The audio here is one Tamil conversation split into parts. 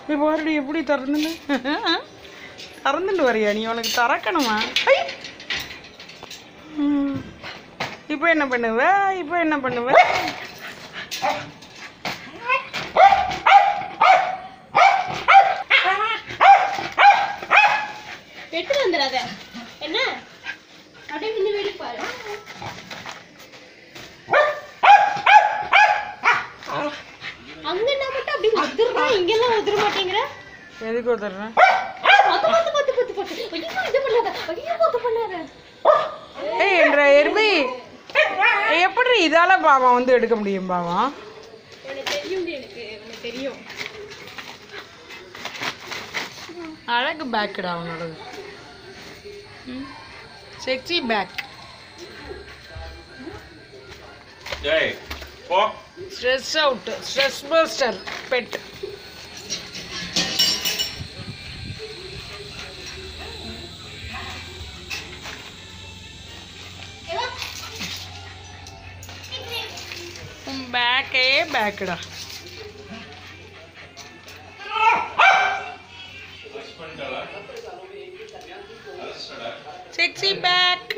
இப்போ பாருடி எப்படி திறந்துன்னு திறந்துட்டு வரியா நீ உனக்கு திறக்கணுமா ஐ! ம். இப்போ என்ன பண்ணுவ இப்போ என்ன பண்ணுவ எடுத்துட்டு வந்துடாத என்ன அப்படியே நின்று வேடிக்கை பாரு அங்கன்னா மட்டும் அப்படி உதிர்றா இங்கெல்லாம் உதிர மாட்டேங்கிற எதுக்கு ஒருத்தர்றேன் பத்து பத்து பத்து பத்து பத்து ஐயோ இது பண்ணாத ஐயோ பத்து பண்ணாத ஏய் என்ற எருமை எப்படி இதால பாவம் வந்து எடுக்க முடியும் பாவம் உனக்கு தெரியும் எனக்கு உனக்கு தெரியும் அழகு பேக்குடா அவனோடது செக்ஸி பேக் ஏய் போ stress out stress buster bed பேக்கே பேக்குடா செக்ஸி பேக்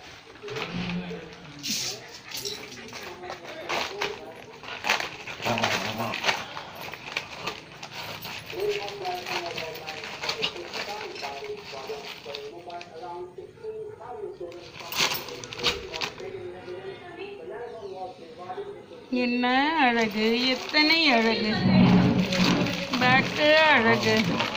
என்ன அழகு எத்தனை அழகு பேக்கு அழகு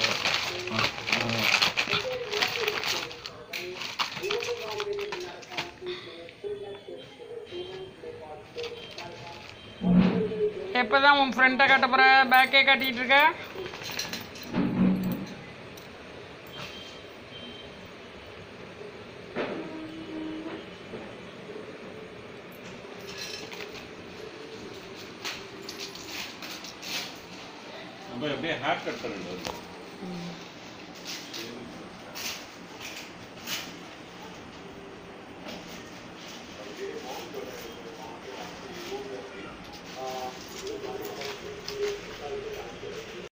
எப்பதான் உன் ஃப்ரெண்டை காட்ட போற பேக்கே காட்டிட்டு இருக்க நம்ம எப்படியே ஹேர் கட் பண்ணிட்டு